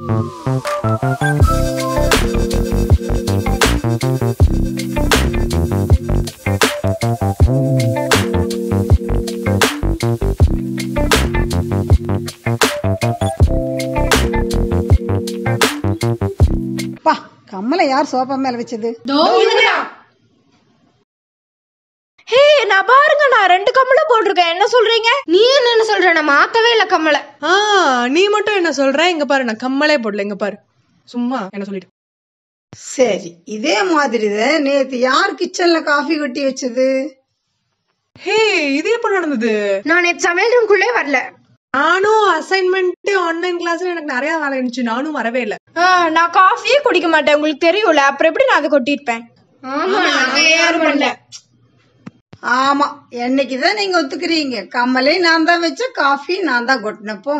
பா கம்மலை யார் சோஃபா மேல வச்சது ஹே நான் பாருங்க நான் ரெண்டு கம்மல போட்டிருக்கேன் என்ன சொல்றீங்க நீ என்ன சொல்ற நான் மாத்தவே இல்ல கம்மல ஆ நீ மட்டும் என்ன சொல்ற இங்க பாரு நான் கம்மலே போடல இங்க பாரு சும்மா என்ன சொல்லிட்டு சரி இதே மாதிரி தான் நேத்து யார் கிச்சன்ல காஃபி கொட்டி வச்சது ஹே இது எப்ப நடந்தது நான் நேத்து சமையல் ரூம்குள்ளே வரல நானும் அசைன்மெண்ட் ஆன்லைன் கிளாஸ்ல எனக்கு நிறைய வேலை இருந்துச்சு நானும் வரவே இல்லை ஆ, நான் காஃபியே குடிக்க மாட்டேன் உங்களுக்கு தெரியும்ல அப்புறம் எப்படி நான் அதை கொட்டியிருப்பேன் ஆமா நான் யாரும் பண்ணல ஆமா என்னைக்குதான் நீங்க ஒத்துக்கிறீங்க கம்மலை நான் தான் வச்ச காஃபி நான் தான் கொட்டினப்போ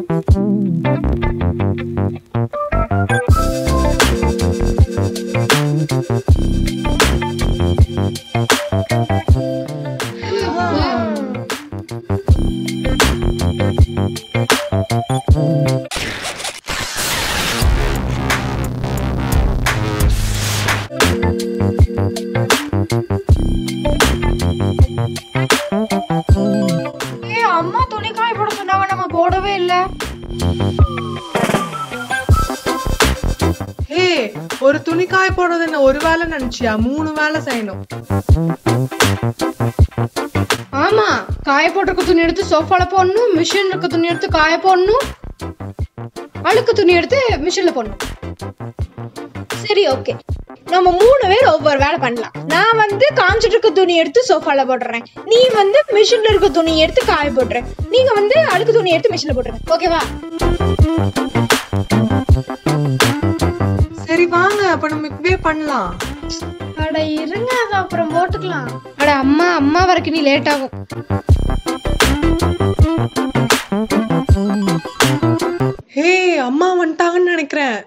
ஏ அம்மா துணி காய போட சொன்னாங்க நம்ம போடவே இல்ல ஹே ஒரு துணி காய போடுறது என்ன ஒரு வேலை நினைச்சியா மூணு வேலை செய்யணும் ஆமா காய போட்டிருக்க துணி எடுத்து சோஃபால போடணும் மிஷின் இருக்க துணி எடுத்து காய போடணும் அழுக்கு துணி எடுத்து மிஷின்ல போடணும் சரி ஓகே நம்ம மூணு பேர் ஒவ்வொரு வேலை பண்ணலாம் நான் வந்து காஞ்சிட்டு இருக்க துணி எடுத்து சோஃபால போடுறேன் நீ வந்து மிஷின்ல இருக்க துணி எடுத்து காய போடுற நீங்க வந்து அழுக்கு துணி எடுத்து மிஷின்ல போட்டுருங்க ஓகேவா சரி வாங்க அப்ப நம்ம இப்பவே பண்ணலாம் அட இருங்க அது அப்புறம் போட்டுக்கலாம் அட அம்மா அம்மா வரைக்கும் நீ லேட் ஆகும் ஹே அம்மா வந்துட்டாங்கன்னு நினைக்கிறேன்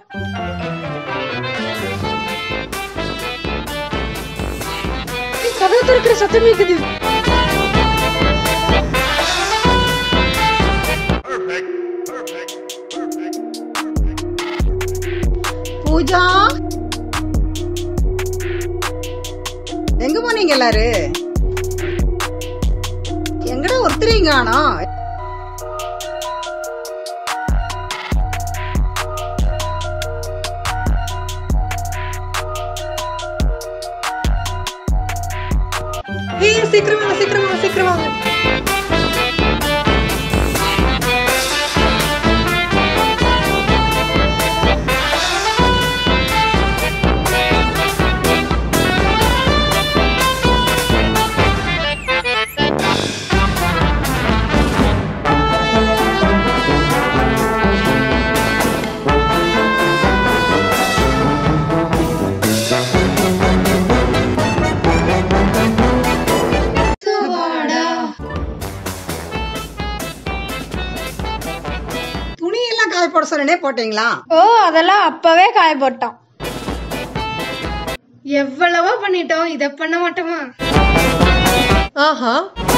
கதவு திறக்கிற சத்தம் கேக்குது பூஜா எங்க போனீங்க எல்லாரு எங்கடா ஒருத்தரையும் காணோம் ஹே சீக்கிரம் வாங்க சீக்கிரம் வாங்க சீக்கிரம் வாங்க துணி எல்லாம் காய போட சொன்னே போட்டீங்களா ஓ அதெல்லாம் அப்பவே காய போட்டோம் எவ்வளவோ பண்ணிட்டோம் இத பண்ண மாட்டோமா ஆஹா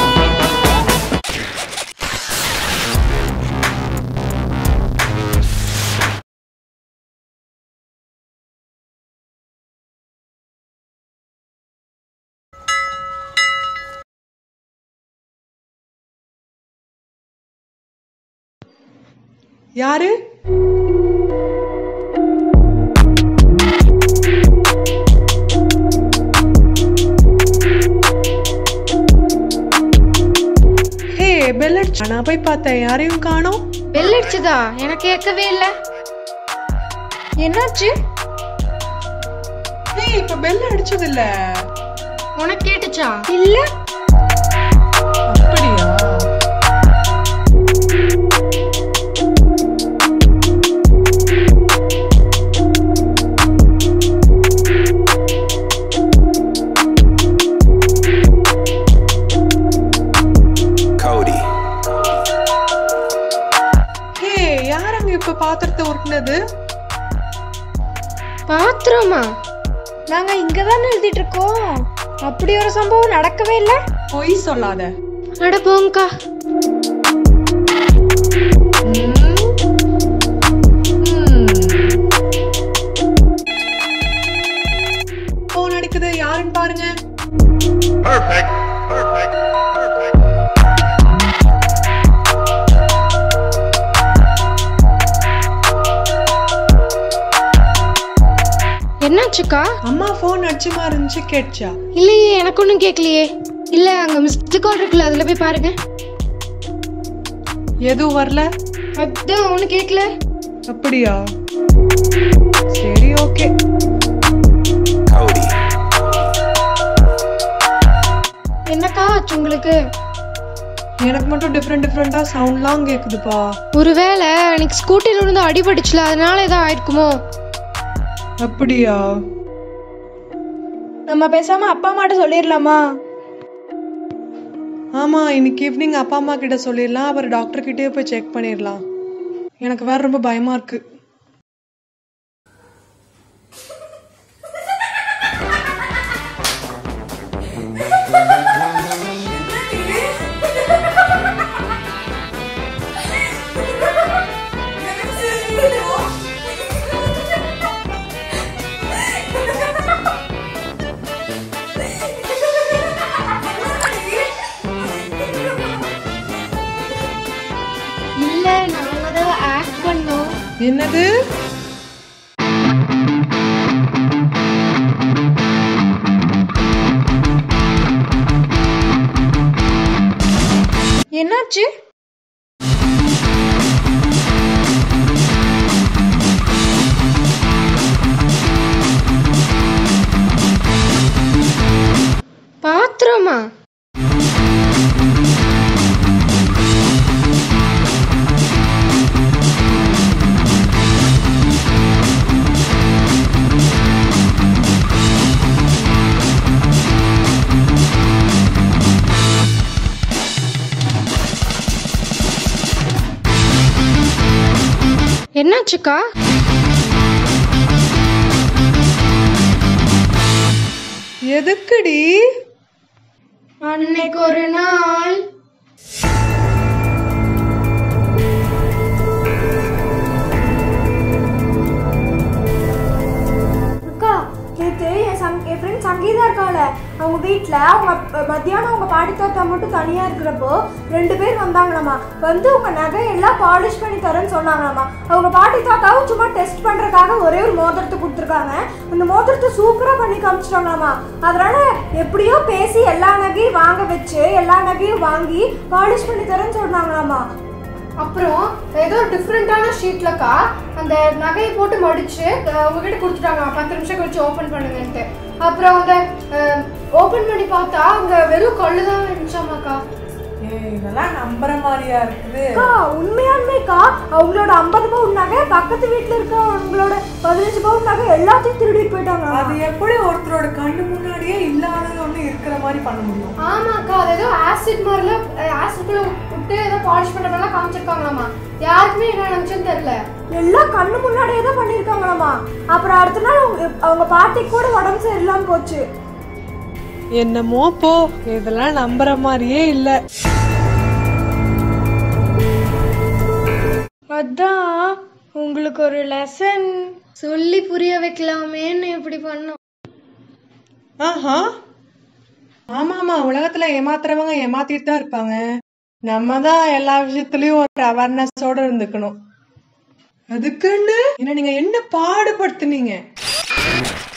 யாரு ஹே பெல் அடிச்சு நான் போய் பார்த்தேன் யாரையும் காணோம் பெல் அடிச்சுதா எனக்கு கேட்கவே இல்ல என்னாச்சு ஹே இப்ப பெல் அடிச்சது இல்ல உனக்கு கேட்டுச்சா இல்ல அப்படியா Cody. ஹே யார் அங்க இப்ப பாத்திரத்தை உருட்டுனது பாத்திரமா நாங்க இங்க தானே எழுதிட்டு இருக்கோம் அப்படி ஒரு சம்பவம் நடக்கவே இல்ல பொய் சொல்லாத அட போங்கக்கா ம். ம். என்னாச்சுக்கா அம்மா ஃபோன் அடிச்சுமா இருந்துச்சு கேட்டுச்சா இல்லையே எனக்கு ஒன்றும் கேட்கலையே இல்ல அங்க மிஸ்டு கால் இருக்குல்ல அதுல போய் பாருங்க எதுவும் வரல அதான் ஒன்றும் கேட்கல அப்படியா சரி ஓகே Cody. என்னக்கா ஆச்சு உங்களுக்கு எனக்கு மட்டும் டிஃப்ரெண்ட் டிஃப்ரெண்டா சவுண்ட்லாம் கேக்குதுப்பா ஒருவேளை அன்னைக்கு ஸ்கூட்டில இருந்து அடிபட்டுச்சுல அதனால ஏதோ ஆயிருக்குமோ அப்படியா நம்ம பேசாம அப்பா அம்மாட்ட சொல்லிடலாமா ஆமா இன்னைக்கு ஈவினிங் அப்பா அம்மா கிட்ட சொல்லிடலாம் அப்புறம் டாக்டர் கிட்டயே போய் செக் பண்ணிடலாம் எனக்கு வேற ரொம்ப பயமா இருக்கு இல்ல நாங்க தான் ஆக்ட் பண்ணோம் என்னது என்னாச்சு பாத்திரமா என்னாச்சுக்கா எதுக்குடி அன்னைக்கு ஒரு நாள் அக்கா நேற்று என் சங் என் ஃப்ரெண்ட் சங்கீதா இருக்கால அவங்க வீட்டில் அவங்க ப- மத்தியானம் அவங்க பாட்டி தாத்தா மட்டும் தனியாக இருக்கிறப்போ ரெண்டு பேர் வந்தாங்களாமா வந்து உங்க நகையெல்லாம் பாலிஷ் பண்ணி தரேன்னு சொன்னாங்களாமா அவங்க பாட்டி தாத்தாவும் சும்மா டெஸ்ட் பண்ணுறதுக்காக ஒரே ஒரு மோதிரத்தை கொடுத்துருக்காங்க அந்த மோதிரத்தை சூப்பராக பண்ணி காமிச்சிட்டாங்களாமா அதனால எப்படியோ பேசி எல்லா நகையும் வாங்க வச்சு எல்லா நகையும் வாங்கி பாலிஷ் பண்ணி தரேன்னு சொன்னாங்களாமா அப்புறம் ஏதோ டிஃப்ரெண்டான ஷீட்லக்கா அந்த நகையை போட்டு மடிச்சு அஹ், உங்ககிட்ட கொடுத்துட்டாங்க பத்து நிமிஷம் கழிச்சு ஓப்பன் பண்ணுங்கன்ட்டு அப்புறம் அந்த ஓப்பன் பண்ணி பார்த்தா அங்க வெறும் கல்லு தான் இருந்துச்சாமாக்கா இதெல்லாம் நம்புற மாதிரியா இருக்குது அக்கா உண்மையாலுமேக்கா அவங்களோட ஐம்பது பவுன் நகை பக்கத்து வீட்டில் இருக்க அவங்களோட பதினஞ்சு பவுன் நகை எல்லாத்தையும் திருடிட்டு போயிட்டாங்க அது எப்படி ஒருத்தரோட கண்ணு முன்னாடியே இல்லாதது ஒண்ணு இருக்கிற மாதிரி பண்ண முடியும் ஆமாக்கா அது ஏதோ ஆசிட் மாதிரில ஆசிட்குள்ள விட்டு ஏதோ பாலிஷ் பண்ற மாதிரிலாம் காமிச்சிருக்காங்களாமா யாருக்குமே என்ன நினைச்சுன்னு தெரியல எல்லாம் கண்ணு முன்னாடியே தான் பண்ணியிருக்காங்களாமா அப்புறம் அடுத்த நாள் அவங்க அவங்க பாட்டிக்கு கூட உடம்பு சரியில்லாம போச்சு என்னமோ போ இதெல்லாம் நம்புற மாதிரியே இல்ல அதான் உங்களுக்கு ஒரு லெசன் சொல்லி புரிய வைக்கலாமேன்னு இப்படி பண்ணோம் ஆஹா ஆமா ஆமா உலகத்துல ஏமாத்துறவங்க ஏமாத்திட்டு தான் இருப்பாங்க நம்ம தான் எல்லா விஷயத்துலயும் ஒரு அவேர்னஸோட இருந்துக்கணும் அதுக்குன்னு என்ன நீங்க என்ன பாடுபடுத்துனீங்க